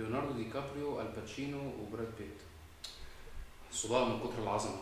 ليوناردو دي كابريو الباتشينو وبراد بيت صداع من كتر العظمه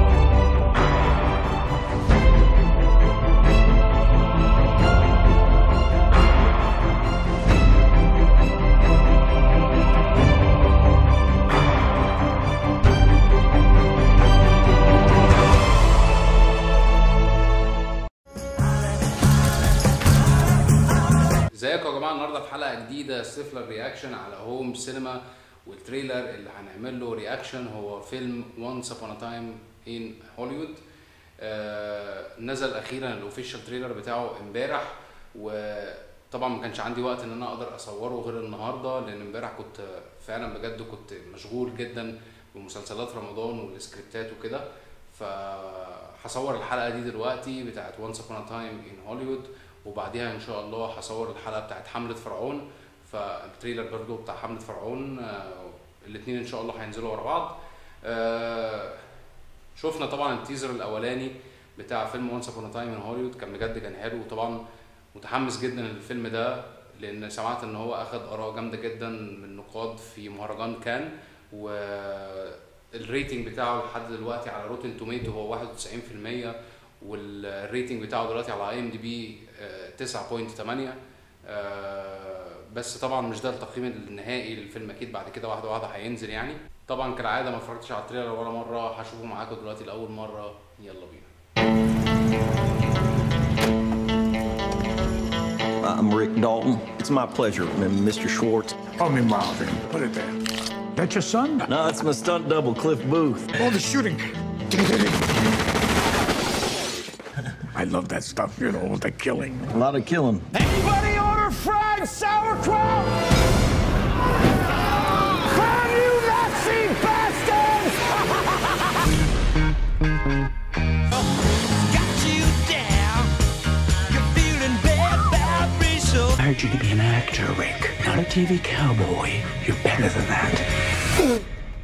ازيكم يا جماعه النهارده في حلقه جديده ستيفلر رياكشن على هوم سينما والتريلر اللي هنعمل له رياكشن هو فيلم وانس ابون تايم ان هوليوود نزل اخيرا الاوفيشال تريلر بتاعه امبارح وطبعا ما كانش عندي وقت ان انا اقدر اصوره غير النهارده لان امبارح كنت فعلا بجد كنت مشغول جدا بمسلسلات رمضان والسكريبتات وكده فهصور الحلقه دي دلوقتي بتاعت وانس ابون تايم ان هوليوود وبعديها ان شاء الله هصور الحلقه بتاعت حمله فرعون فالتريلر برضو بتاع حمله فرعون آه، الاتنين ان شاء الله هينزلوا ورا بعض آه، شفنا طبعا التيزر الاولاني بتاع فيلم وانس ابون تايم ان هوليوود كان بجد كان حلو وطبعا متحمس جدا للفيلم ده لان سمعت ان هو اخد اراء جامده جدا من النقاد في مهرجان كان والريتنج بتاعه لحد دلوقتي على روتن توميتو هو 91% والريتنج بتاعه دلوقتي على اي ام دي بي 9.8 آه، بس طبعا مش ده التقييم النهائي للفيلم اكيد بعد كده واحده واحده هينزل يعني طبعا كالعاده ما اتفرجتش على التريلر ولا مره هشوفه معاكم دلوقتي لاول مره يلا بينا I'm Rick Dalton. It's my pleasure, M- Mr. Schwartz. Call me Marvin. Put it there. That your son? No, it's my stunt double, Cliff Booth. Oh, the shooting. I love that stuff, you know, the killing. A lot of killing. Anybody order fried sauerkraut? Crown you Nazi bastards! got you down. You're feeling bad vibrations. I hired you to be an actor, Rick, not a TV cowboy. You're better than that.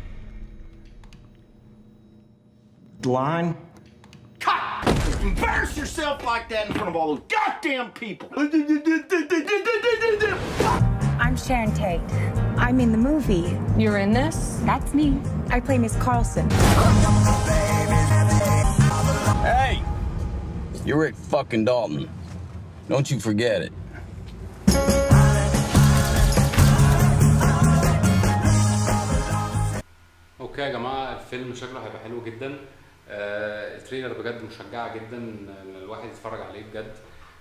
Line? Cut! Embarrass yourself like that in front of all those goddamn people. I'm Sharon Tate. I'm in the movie. You're in this? That's me. I play Miss Carlson. Hey! You're Rick fucking Dalton. Don't you forget it. اوكي يا جماعه الفيلم شكله هيبقى حلو جدا آه التريلر بجد مشجعه جدا ان الواحد يتفرج عليه بجد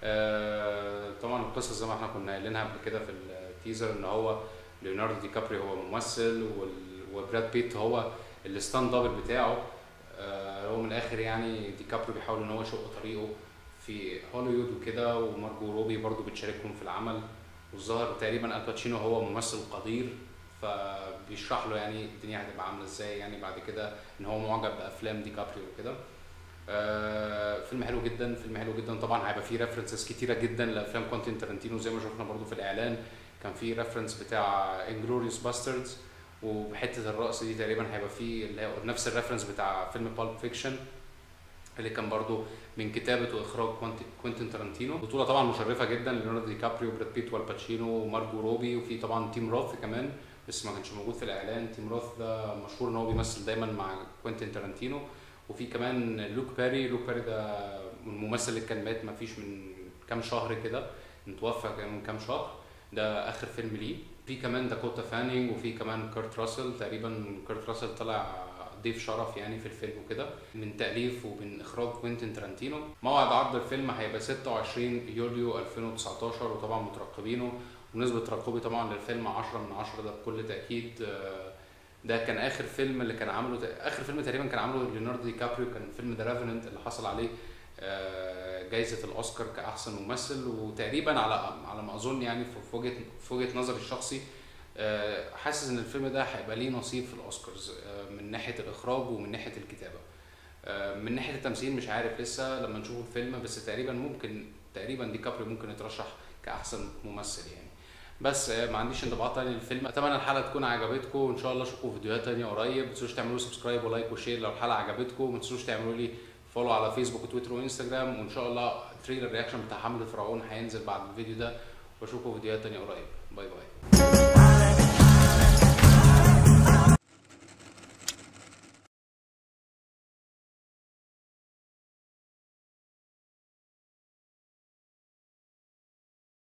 آه طبعا القصه زي ما احنا كنا قايلينها قبل كده في التيزر ان هو ليوناردو دي كابريو هو ممثل وال- وبراد بيت هو الستاند دبل بتاعه آه هو من الاخر يعني دي كابريو بيحاول ان هو يشق طريقه في هوليوود وكده ومارجو روبي برضو بتشاركهم في العمل والظاهر تقريبا الباتشينو هو ممثل قدير فبيشرح له يعني الدنيا هتبقى عامله ازاي يعني بعد كده ان هو معجب بافلام دي كابريو وكده آه فيلم حلو جدا فيلم حلو جدا طبعا هيبقى فيه ريفرنسز كتيره جدا لافلام كوانتين تارانتينو زي ما شفنا برضو في الاعلان كان في ريفرنس بتاع انجلوريوس باستردز وحته الرقص دي تقريبا هيبقى فيه اللي هو نفس الريفرنس بتاع فيلم بالب فيكشن اللي كان برضو من كتابه واخراج كوانت- كوينتين تارانتينو بطوله طبعا مشرفه جدا ليوناردو دي كابريو براد بيت والباتشينو ومارجو روبي وفي طبعا تيم روث كمان بس ما كانش موجود في الاعلان تيم روث ده مشهور ان هو بيمثل دايما مع كوينتين تارانتينو وفي كمان لوك باري لوك باري ده الممثل اللي كان مات ما فيش من كام شهر كده متوفى كان من كام شهر ده اخر فيلم ليه في كمان داكوتا فانينج وفي كمان كيرت راسل تقريبا كيرت راسل طلع ضيف شرف يعني في الفيلم وكده من تأليف ومن إخراج كوينتين ترانتينو موعد عرض الفيلم هيبقى 26 يوليو 2019 وطبعا مترقبينه ونسبة ترقبي طبعا للفيلم 10 من 10 ده بكل تأكيد آه، ده كان آخر فيلم اللي كان عامله آخر فيلم تقريبا كان عامله ليوناردو دي كابريو كان فيلم ذا ريفننت اللي حصل عليه آه، جايزة الأوسكار كأحسن ممثل وتقريبا على على ما أظن يعني في في وجهة في وجهة نظري الشخصي آه، حاسس ان الفيلم ده هيبقى ليه نصيب في الاوسكارز آه، من ناحيه الاخراج ومن ناحيه الكتابه آه، من ناحيه التمثيل مش عارف لسه لما نشوف الفيلم بس تقريبا ممكن تقريبا ديكابريو ممكن يترشح كاحسن ممثل يعني بس آه، ما عنديش انطباعات تانية للفيلم اتمنى الحلقه تكون عجبتكم وان شاء الله اشوفكم في فيديوهات تانية قريب ما تنسوش تعملوا سبسكرايب ولايك وشير لو الحلقه عجبتكم ما تنسوش تعملوا لي فولو على فيسبوك وتويتر وانستجرام وان شاء الله تريلر رياكشن بتاع حمله فرعون هينزل بعد الفيديو ده واشوفكم في فيديوهات تانية قريب باي باي